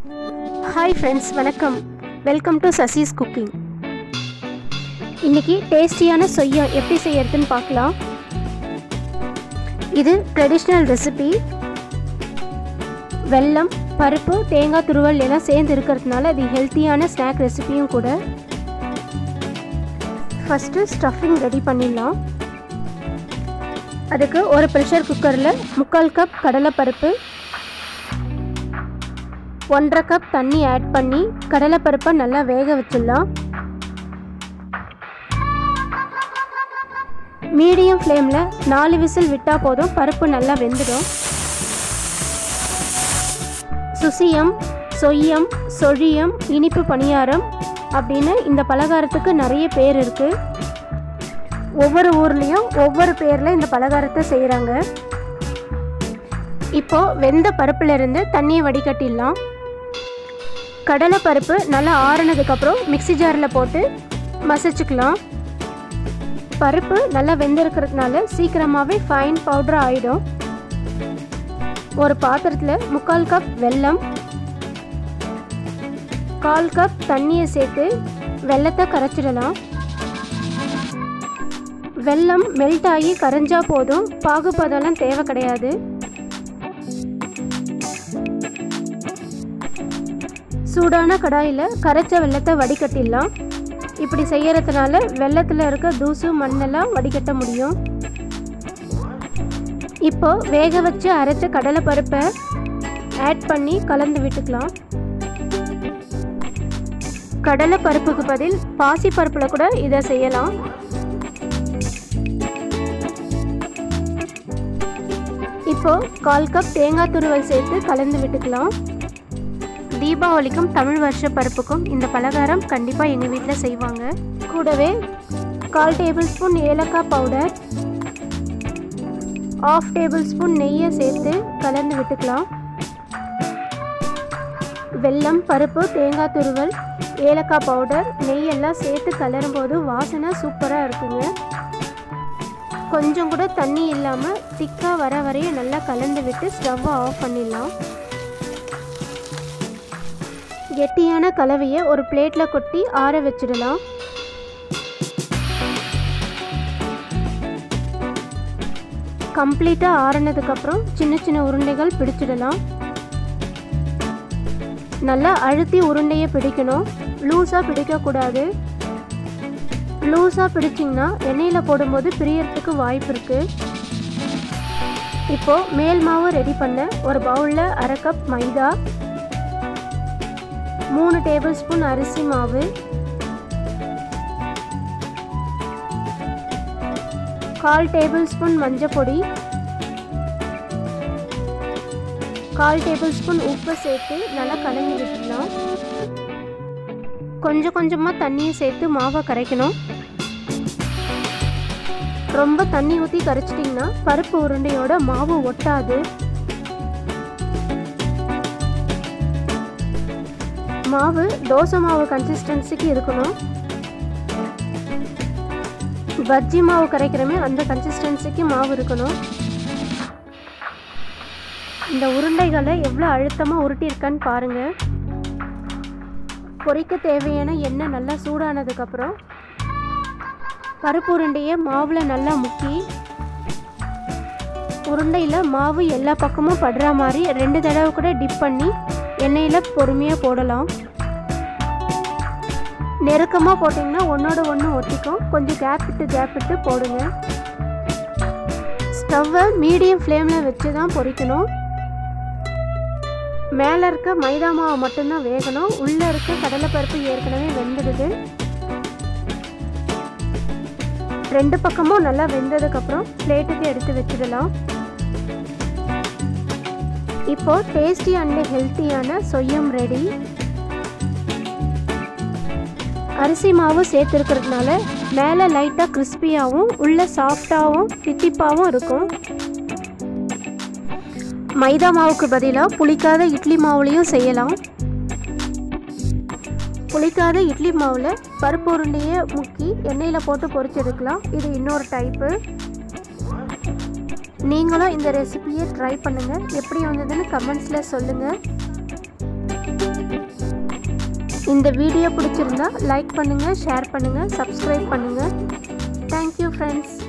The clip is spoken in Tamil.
ஹாய் ஃப்ரெண்ட்ஸ் வணக்கம் வெல்கம் டு சசிஸ் குக்கிங் இன்னைக்கு டேஸ்டியான சொய்யா எப்படி செய்யறதுன்னு பார்க்கலாம் இது ட்ரெடிஷ்னல் ரெசிபி வெல்லம் பருப்பு தேங்காய் துருவல் எல்லாம் சேர்ந்து இருக்கிறதுனால இது ஹெல்த்தியான ஸ்நாக் ரெசிபியும் கூட ஃபஸ்ட்டு ஸ்டஃபிங் ரெடி பண்ணிடலாம் அதுக்கு ஒரு ப்ரெஷர் குக்கரில் முக்கால் கப் கடலைப்பருப்பு ஒன்றரை கப் தண்ணி ஆட் பண்ணி கடலைப்பருப்பை நல்லா வேக வச்சிடலாம் மீடியம் ஃப்ளேமில் நாலு விசில் விட்டால் போதும் பருப்பு நல்லா வெந்துடும் சுசியம் சொய்யம் சொழியம் இனிப்பு பணியாரம் அப்படின்னு இந்த பலகாரத்துக்கு நிறைய பேர் இருக்குது ஒவ்வொரு ஊர்லேயும் ஒவ்வொரு பேரில் இந்த பலகாரத்தை செய்கிறாங்க இப்போது வெந்த பருப்புலேருந்து தண்ணியை வடிகட்டிடலாம் கடலை பருப்பு நல்லா ஆறுனதுக்கப்புறம் மிக்சி ஜாரில் போட்டு மசிச்சுக்கலாம் பருப்பு நல்லா வெந்திருக்கிறதுனால சீக்கிரமாகவே ஃபைன் பவுடர் ஆகிடும் ஒரு பாத்திரத்தில் முக்கால் கப் வெல்லம் கால் கப் தண்ணியை சேர்த்து வெல்லத்தை கரைச்சிடலாம் வெல்லம் மெல்ட் ஆகி கரைஞ்சா போதும் பாகுபதெல்லாம் தேவை கிடையாது சூடான கடாயில் கரைச்ச வெள்ளத்தை வடிகட்டிடலாம் இப்படி செய்யறதுனால வெள்ளத்தில் இருக்க தூசு மண்ணெல்லாம் வடிகட்ட முடியும் இப்போ வேக வச்சு அரைச்ச கடலை பருப்பை ஆட் பண்ணி கலந்து விட்டுக்கலாம் கடலை பருப்புக்கு பதில் பாசி பருப்பில் கூட இதை செய்யலாம் இப்போ கால் கப் தேங்காய் துருவல் சேர்த்து கலந்து விட்டுக்கலாம் தீபாவளிக்கும் தமிழ் வருஷ பருப்புக்கும் இந்த பலகாரம் கண்டிப்பாக எங்கள் வீட்டில் செய்வாங்க கூடவே கால் டேபிள் ஸ்பூன் ஏலக்காய் பவுடர் ஆஃப் டேபிள் ஸ்பூன் நெய்யை சேர்த்து கலந்து விட்டுக்கலாம் வெல்லம் பருப்பு தேங்காய் துருவல் ஏலக்காய் பவுடர் நெய் எல்லாம் சேர்த்து கலரும் போது வாசனை சூப்பராக இருக்குங்க கொஞ்சம் கூட தண்ணி இல்லாமல் திக்காக வர வரைய நல்லா கலந்து விட்டு ஸ்டவ்வை ஆஃப் பண்ணிடலாம் கெட்டியான கலவையை ஒரு பிளேட்டில் கொட்டி ஆற வச்சிடலாம் கம்ப்ளீட்டாக ஆறினதுக்கப்புறம் சின்ன சின்ன உருண்டைகள் பிடிச்சிடலாம் நல்லா அழுத்தி உருண்டையை பிடிக்கணும் லூஸாக பிடிக்கக்கூடாது லூஸாக பிடிச்சிங்கன்னா எண்ணெயில் போடும்போது பிரியறதுக்கு வாய்ப்பு இருக்குது இப்போது மேல் மாவு ரெடி பண்ண ஒரு பவுலில் அரை கப் மைதா மூணு டேபிள் ஸ்பூன் அரிசி மாவு கால் டேபிள் ஸ்பூன் மஞ்சள் பொடி கால் டேபிள் ஸ்பூன் உப்பு சேர்த்து நல்லா கலந்து விட்டுடலாம் கொஞ்சம் கொஞ்சமாக தண்ணியை சேர்த்து மாவை கரைக்கணும் ரொம்ப தண்ணி ஊற்றி கரைச்சிட்டிங்கன்னா பருப்பு உருண்டையோட மாவு ஒட்டாது மாவு தோசை மாவு கன்சிஸ்டன்சிக்கு இருக்கணும் பஜ்ஜி மாவு கரைக்கிறமே அந்த கன்சிஸ்டன்சிக்கு மாவு இருக்கணும் இந்த உருண்டைகளை எவ்வளோ அழுத்தமாக உருட்டியிருக்கான்னு பாருங்கள் பொரிக்க தேவையான எண்ணெய் நல்லா சூடானதுக்கப்புறம் பருப்பு உருண்டையை மாவில் நல்லா முக்கி உருண்டையில் மாவு எல்லா பக்கமும் படுற மாதிரி ரெண்டு தடவை கூட டிப் பண்ணி எண்ணெயில் பொறுமையாக போடலாம் நெருக்கமாக போட்டிங்கன்னா ஒன்றோட ஒன்று ஒட்டிக்கும் கொஞ்சம் கேப் விட்டு கேப் விட்டு போடுங்க ஸ்டவ்வை மீடியம் ஃப்ளேமில் வச்சு தான் பொரிக்கணும் மேலே இருக்க மைதா மாவு மட்டும்தான் வேகணும் உள்ளே இருக்க கடலைப்பருப்பு ஏற்கனவே வெந்துடுது ரெண்டு பக்கமும் நல்லா வெந்ததுக்கப்புறம் பிளேட்டுக்கு எடுத்து வச்சிடலாம் இப்போ டேஸ்டி அண்ட் ஹெல்த்தியான சொய்யம் ரெடி அரிசி மாவு சேர்த்துருக்கிறதுனால மேலே லைட்டாக கிறிஸ்பியாகவும் உள்ள சாஃப்டாகவும் தித்திப்பாகவும் இருக்கும் மைதா மாவுக்கு பதிலாக புளிக்காத இட்லி மாவுலேயும் செய்யலாம் புளிக்காத இட்லி மாவில் பருப்பு உருண்டையை முக்கி எண்ணெயில் போட்டு பொரிச்செடுக்கலாம் இது இன்னொரு டைப்பு நீங்களும் இந்த ரெசிபியை ட்ரை பண்ணுங்கள் எப்படி வந்ததுன்னு கமெண்ட்ஸில் சொல்லுங்கள் இந்த வீடியோ பிடிச்சிருந்தா லைக் பண்ணுங்கள் ஷேர் பண்ணுங்கள் சப்ஸ்கிரைப் பண்ணுங்கள் தேங்க்யூ ஃப்ரெண்ட்ஸ்